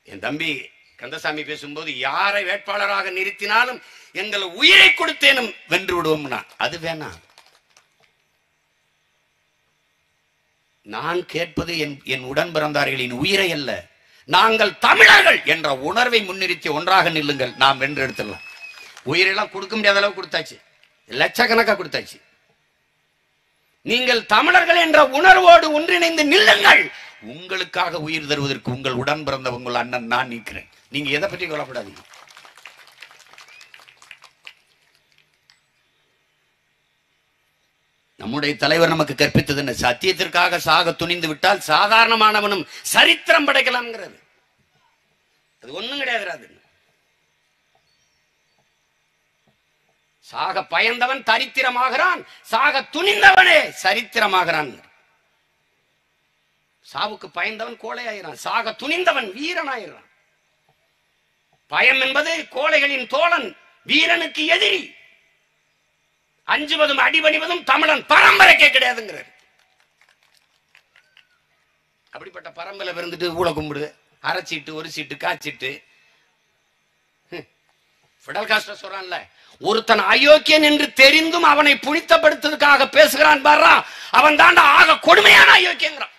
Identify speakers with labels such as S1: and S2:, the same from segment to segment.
S1: என் தம்பி கந்தசாமி பேசும்போது யாரை வேட்பாளராக நிறுத்தினாலும் எங்கள் உயிரை கொடுத்தேனும் வென்று விடுவோம்னா அது வேணாம் நான் கேட்பது என் என் உடன் பிறந்தார்களின் உயிரை அல்ல நாங்கள் தமிழர்கள் என்ற உணர்வை முன்னிறுத்தி ஒன்றாக நில்லுங்கள் நாம் வென்று எடுத்துடலாம் உயிரெல்லாம் கொடுக்க முடியாத அளவு கொடுத்தாச்சு லட்சக்கணக்கா கொடுத்தாச்சு நீங்கள் தமிழர்கள் என்ற உணர்வோடு ஒன்றிணைந்து நில்லுங்கள் உங்களுக்காக உயிர் தருவதற்கு உங்கள் உடன் பிறந்த உங்கள் அண்ணன் நான் நிற்கிறேன் நீங்க எதை பற்றி கவலைப்படாதீங்க நம்முடைய தலைவர் நமக்கு கற்பித்தது என்ன சத்தியத்திற்காக சாக துணிந்து விட்டால் சாதாரணமானவனும் சரித்திரம் படைக்கலாம்ங்கிறது அது ஒண்ணும் கிடையாது அது சாக பயந்தவன் தரித்திரமாகிறான் சாக துணிந்தவனே சரித்திரமாகிறான் சாவுக்கு பயந்தவன் கோழையாயிரான் சாக துணிந்தவன் வீரனாயிரான் பயம் என்பது கோழைகளின் தோழன் வீரனுக்கு எதிரி அஞ்சுவதும் அடிபணிவதும் தமிழன் பரம்பரைக்கே கிடையாதுங்கிறார் அப்படிப்பட்ட பரம்பரை இருந்துட்டு ஊழ கும்பிடு அரைச்சிட்டு ஒரு சீட்டு காய்ச்சிட்டு ஹம். ஃபிடல் காஸ்டர் சொல்றான்ல ஒருத்தன் அயோக்கியன் என்று தெரிந்தும் அவனை புனித்தப்படுத்துவதற்காக பேசுகிறான் பாரா அவன் தாண்டா ஆக கொடுமையான அயோக்கியங்கிறான்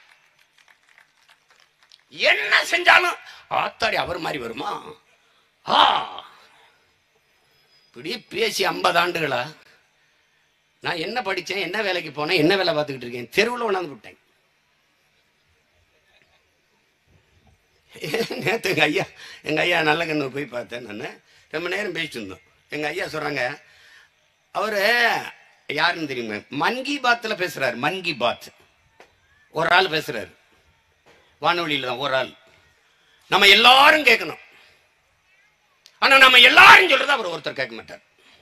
S1: என்ன செஞ்சாலும் ஆத்தாடி அவர் மாதிரி வருமா ஆ இப்படி பேசி ஐம்பது ஆண்டுகளா நான் என்ன படிச்சேன் என்ன வேலைக்கு போனேன் என்ன வேலை பார்த்துக்கிட்டு இருக்கேன் தெருவில் கொண்டாந்து விட்டேன் நேற்று எங்கள் ஐயா எங்கள் ஐயா நல்ல கண்ணு போய் பார்த்தேன் நான் ரொம்ப நேரம் பேசிட்டு இருந்தோம் எங்கள் ஐயா சொல்கிறாங்க அவர் யாருன்னு தெரியுமா மன் கி பாத்தில் பேசுகிறார் மன் கி பாத் ஒரு ஆள் பேசுகிறாரு வானொலியில் தான் ஒரு ஆள் நம்ம எல்லாரும் கேட்கணும் ஆனால் நம்ம எல்லாரும் சொல்றதை அவர் ஒருத்தர் கேட்க மாட்டார்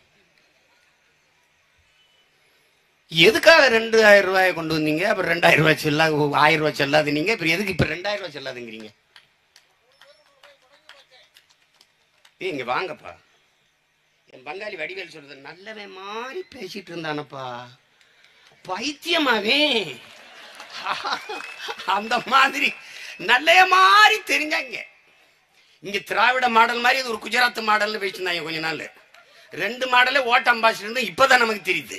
S1: எதுக்காக ரெண்டாயிரம் ரூபாயை கொண்டு வந்தீங்க அப்புறம் ரெண்டாயிரம் ரூபாய் செல்லா ஆயிரம் ரூபாய் செல்லாது நீங்க அப்புறம் எதுக்கு இப்ப ரெண்டாயிரம் ரூபாய் செல்லாதுங்கிறீங்க ஏய், இங்க வாங்கப்பா என் பங்காளி வடிவேல் சொல்றது நல்லவன் மாதிரி பேசிட்டு இருந்தானப்பா பைத்தியமாவே அந்த மாதிரி நல்ல மாதிரி தெரிஞ்சாங்க இங்க திராவிட மாடல் மாதிரி இது ஒரு குஜராத் மாடல்னு பேசியிருந்தாங்க கொஞ்ச நாள் ரெண்டு மாடலே ஓட்ட அம்பாசிடர் இருந்து இப்பதான் நமக்கு தெரியுது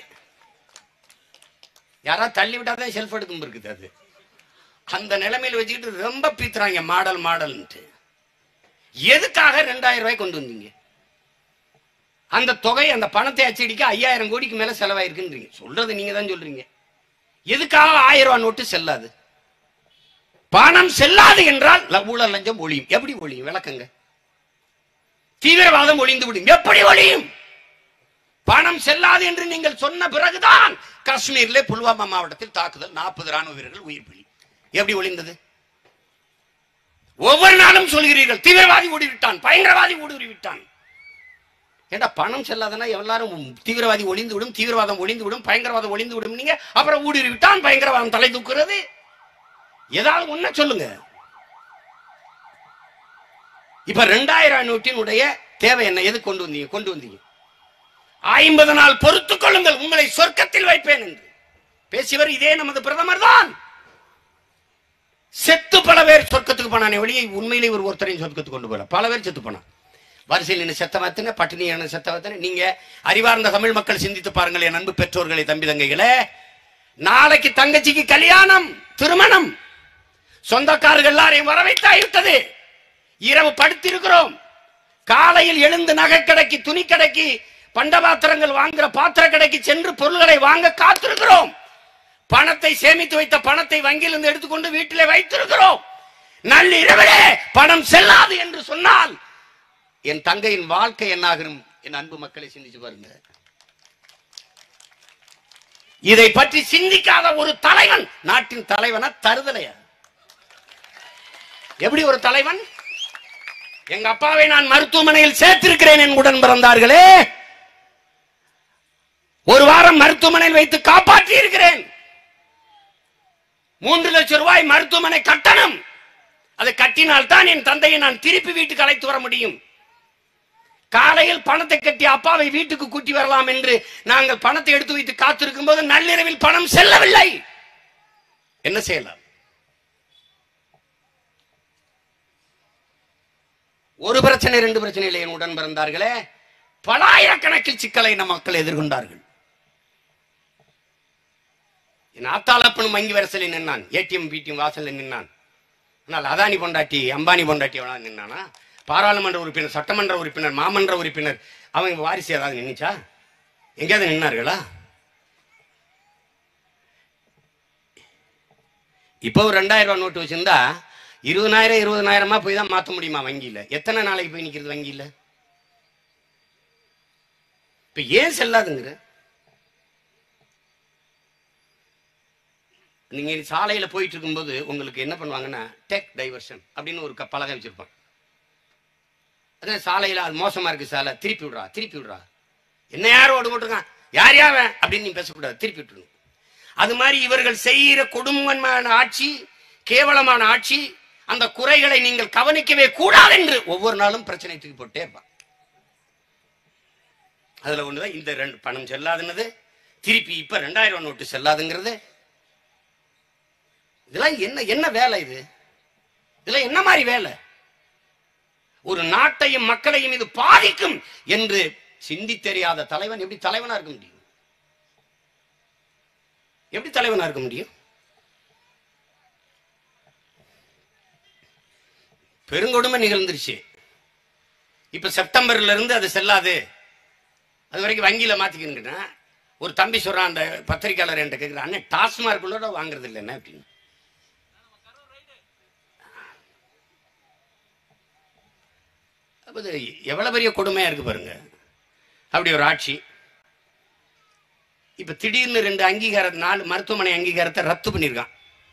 S1: யாராவது தள்ளி விட்டாதான் செல்ஃப் எடுக்கும் இருக்குது அது அந்த நிலைமையில வச்சுக்கிட்டு ரொம்ப பீத்துறாங்க மாடல் மாடல்ன்ட்டு எதுக்காக ரெண்டாயிரம் ரூபாய் கொண்டு வந்தீங்க அந்த தொகை அந்த பணத்தை அச்சடிக்க ஐயாயிரம் கோடிக்கு மேல செலவாயிருக்குன்றீங்க சொல்றது நீங்க தான் சொல்றீங்க எதுக்காக ஆயிரம் ரூபாய் நோட்டு செல்லாது பணம் செல்லாது என்றால் ல- ஊழல் லஞ்சம் ஒழியும் எப்படி ஒழியும் விளக்குங்க தீவிரவாதம் ஒழிந்து விடும் எப்படி ஒழியும் பணம் செல்லாது என்று நீங்கள் சொன்ன பிறகுதான் காஷ்மீரிலே புல்வாமா மாவட்டத்தில் தாக்குதல் நாற்பது ராணுவ வீரர்கள் உயிர் பலி எப்படி ஒளிந்தது ஒவ்வொரு நாளும் சொல்கிறீர்கள் தீவிரவாதி ஓடிவிட்டான் பயங்கரவாதி ஓடிவிட்டான் ஏண்டா பணம் செல்லாதனா எல்லாரும் தீவிரவாதி ஒளிந்து விடும் தீவிரவாதம் ஒளிந்து விடும் பயங்கரவாதம் ஒளிந்து விடும் நீங்க அப்புறம் ஊடுருவி விட்டான் பயங்கரவாதம் தலை தூக்குறது ஏதாவது ஒண்ண சொல்லுங்க இப்ப ரெண்டாயிரம் நோட்டினுடைய தேவை என்ன எது கொண்டு வந்தீங்க கொண்டு வந்தீங்க ஐம்பது நாள் பொறுத்துக் கொள்ளுங்கள் உங்களை சொர்க்கத்தில் வைப்பேன் என்று பேசியவர் இதே நமது பிரதமர் தான் செத்து பல பேர் சொர்க்கத்துக்கு போனானே ஒழிய உண்மையிலே ஒரு ஒருத்தரையும் சொர்க்கத்துக்கு கொண்டு போல பல பேர் செத்து போனான் வரிசையில் நின்று செத்த வாத்தின பட்டினியான செத்த வாத்தின நீங்க அறிவார்ந்த தமிழ் மக்கள் சிந்தித்து பாருங்கள் என் அன்பு பெற்றோர்களை தம்பி தங்கைகளே நாளைக்கு தங்கச்சிக்கு கல்யாணம் திருமணம் சொந்தக்காரர்கள் எல்லாரையும் வரவைத்தாயிட்டது இரவு படுத்திருக்கிறோம் காலையில் எழுந்து நகை கடைக்கு துணி கடைக்கு பண்டபாத்திரங்கள் வாங்குற பாத்திர கடைக்கு சென்று பொருள்களை வாங்க காத்திருக்கிறோம் பணத்தை சேமித்து வைத்த பணத்தை வங்கியிலிருந்து எடுத்துக்கொண்டு வீட்டிலே வைத்திருக்கிறோம் நள்ளிரவிலே பணம் செல்லாது என்று சொன்னால் என் தங்கையின் வாழ்க்கை என்னாகும் என் அன்பு மக்களை சிந்திச்சு பாருங்க இதை பற்றி சிந்திக்காத ஒரு தலைவன் நாட்டின் தலைவனா தருதலையா எப்படி ஒரு தலைவன் எங்க அப்பாவை நான் மருத்துவமனையில் சேர்த்திருக்கிறேன் என் உடன் பிறந்தார்களே ஒரு வாரம் மருத்துவமனையில் வைத்து காப்பாற்றி இருக்கிறேன் மூன்று லட்சம் ரூபாய் மருத்துவமனை கட்டணம் அதை கட்டினால் தான் என் தந்தையை நான் திருப்பி வீட்டுக்கு அழைத்து வர முடியும் காலையில் பணத்தை கட்டி அப்பாவை வீட்டுக்கு கூட்டி வரலாம் என்று நாங்கள் பணத்தை எடுத்து வைத்து காத்திருக்கும் போது நள்ளிரவில் பணம் செல்லவில்லை என்ன செய்யலாம் ஒரு பிரச்சனை ரெண்டு பிரச்சனையில் என் உடன் பிறந்தார்களே பலாயிரக்கணக்கில் சிக்கலை நம் மக்கள் எதிர்கொண்டார்கள் என் ஆத்தாளப்பனும் வங்கி வரிசையில் நின்னான் ஏடிஎம் பிடிஎம் வாசல்ல நின்னான் ஆனால் அதானி பொண்டாட்டி அம்பானி பொண்டாட்டி எவ்வளவு நின்னானா பாராளுமன்ற உறுப்பினர் சட்டமன்ற உறுப்பினர் மாமன்ற உறுப்பினர் அவங்க வாரிசு ஏதாவது நின்னுச்சா எங்கேயாவது நின்னார்களா இப்போ ஒரு ரெண்டாயிரம் ரூபாய் நோட்டு வச்சிருந்தா இருபதாயிரம் இருபதாயிரமா போய் தான் மாற்ற முடியுமா வங்கியில எத்தனை நாளைக்கு போய் நிக்கிறது வங்கியில இப்ப ஏன் செல்லாதுங்கிற நீங்க சாலையில போயிட்டு இருக்கும்போது உங்களுக்கு என்ன பண்ணுவாங்கன்னா டெக் டைவர்ஷன் அப்படின்னு ஒரு க- பலகை வச்சிருப்பாங்க அதான் சாலையில அது மோசமா இருக்கு சாலை திருப்பி விடுறா திருப்பி விடுறா என்ன யார் ஓடு போட்டிருக்கான் யார் யாவன் அப்படின்னு நீ பேசக்கூடாது திருப்பி விட்டுருணும் அது மாதிரி இவர்கள் செய்கிற கொடுமன்மான ஆட்சி கேவலமான ஆட்சி அந்த குறைகளை நீங்கள் கவனிக்கவே கூடாது என்று ஒவ்வொரு நாளும் பிரச்சனை தூக்கி போட்டே இருப்பான் அதுல ஒண்ணுதான் இந்த ரெண்டு பணம் செல்லாதுன்னது திருப்பி இப்ப ரெண்டாயிரம் நோட்டு செல்லாதுங்கிறது இதெல்லாம் என்ன என்ன வேலை இது இதெல்லாம் என்ன மாதிரி வேலை ஒரு நாட்டையும் மக்களையும் இது பாதிக்கும் என்று சிந்தி தெரியாத தலைவன் எப்படி தலைவனா இருக்க முடியும் எப்படி தலைவனா இருக்க முடியும் பெருங்கொடுமை நிகழ்ந்துருச்சு இப்ப செப்டம்பர்ல இருந்து அது செல்லாது அது வரைக்கும் வங்கியில மாத்திக்கணுங்கன்னா ஒரு தம்பி சொல்றான் அந்த பத்திரிக்கையாளர் என்கிட்ட கேட்கிறான் அண்ணே டாஸ்மார்க் உள்ளோட வாங்குறது இல்லை என்ன அப்படின்னு அப்ப இது எவ்வளவு பெரிய கொடுமையா இருக்கு பாருங்க அப்படி ஒரு ஆட்சி இப்ப திடீர்னு ரெண்டு அங்கீகாரம் நாலு மருத்துவமனை அங்கீகாரத்தை ரத்து பண்ணியிருக்கான்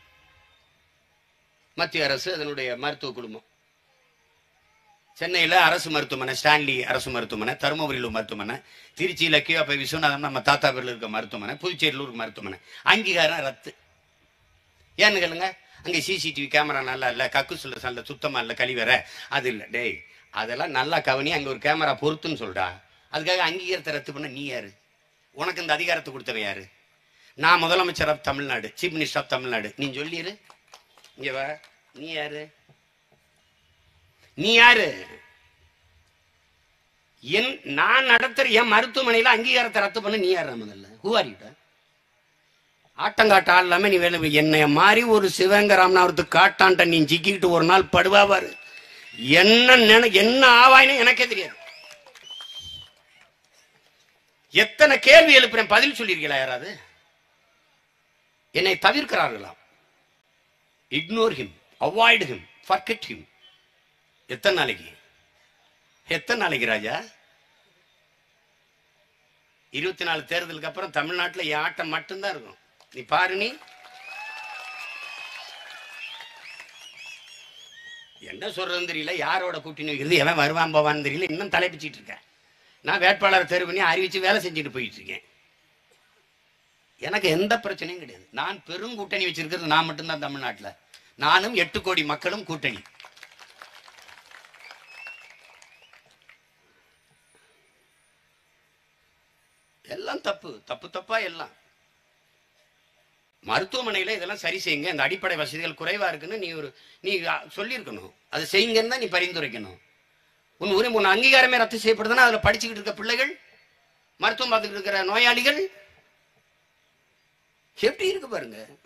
S1: மத்திய அரசு அதனுடைய மருத்துவ குழுமம் சென்னையில் அரசு மருத்துவமனை ஸ்டான்லி அரசு மருத்துவமனை தருமபுரியில் ஒரு மருத்துவமனை திருச்சியில் கியோப்பை விஸ்வநாதம் நம்ம தாத்தா பேரில் இருக்க மருத்துவமனை புதுச்சேரியில் ஒரு மருத்துவமனை அங்கீகாரம் ரத்து ஏன்னு கேளுங்க அங்கே சிசிடிவி கேமரா நல்லா இல்லை கக்குசுல சல்ல சுத்தமாக இல்லை கழிவற அது இல்லை டேய் அதெல்லாம் நல்லா கவனி அங்கே ஒரு கேமரா பொருத்துன்னு சொல்றா அதுக்காக அங்கீகாரத்தை ரத்து பண்ண நீ யாரு உனக்கு இந்த அதிகாரத்தை கொடுத்தவன் யாரு நான் முதலமைச்சர் of Tamil Nadu chief minister of Tamil Nadu நீ சொல்லிடு இங்க வா நீ யாரு நீ யாரு என் நான் நடத்துற என் மருத்துவமனையில அங்கீகாரத்தை ரத்து பண்ண நீ யாரு முதல்ல ஹூவாரிட்ட ஆட்டங்காட்ட ஆள் இல்லாம நீ வேலை என்னைய மாதிரி ஒரு சிவங்க ராமநாதத்துக்கு காட்டான்ட்ட நீ சிக்கிக்கிட்டு ஒரு நாள் படுவாவாரு என்ன நினை என்ன ஆவாயின்னு எனக்கே தெரியாது எத்தனை கேள்வி எழுப்புறேன் பதில் சொல்லியிருக்கீங்களா யாராவது என்னை தவிர்க்கிறார்களாம் ignore him avoid him forget him எத்தனை நாளைக்கு எத்தனை நாளைக்கு ராஜா இருபத்தி நாலு தேர்தலுக்கு அப்புறம் தமிழ்நாட்டில் என் ஆட்டம் மட்டும்தான் இருக்கும் நீ பாரு நீ என்ன சொல்றதுன்னு தெரியல யாரோட கூட்டணி வைக்கிறது எவன் வருவான் போவான்னு தெரியல இன்னும் தலைப்பிச்சிட்டு இருக்கேன் நான் வேட்பாளரை தேர்வு பண்ணி அறிவிச்சு வேலை செஞ்சுட்டு போயிட்டு இருக்கேன் எனக்கு எந்த பிரச்சனையும் கிடையாது நான் பெரும் கூட்டணி வச்சிருக்கிறது நான் மட்டும்தான் தமிழ்நாட்டுல நானும் எட்டு கோடி மக்களும் கூட்டணி எல்லாம் தப்பு தப்பு தப்பா எல்லாம் மருத்துவமனையில இதெல்லாம் சரி செய்யுங்க இந்த அடிப்படை வசதிகள் குறைவா இருக்குன்னு நீ ஒரு நீ அ, சொல்லியிருக்கணும் அதை செய்யுங்கன்னு தான் நீ பரிந்துரைக்கணும் உன் உரிமை உன் அங்கீகாரமே ரத்து செய்யப்படுதுன்னா அதுல படிச்சுக்கிட்டு இருக்க பிள்ளைகள் மருத்துவம் பார்த்துக்கிட்டு இருக்கிற நோயாளிகள் எப்படி இருக்கு பாருங்க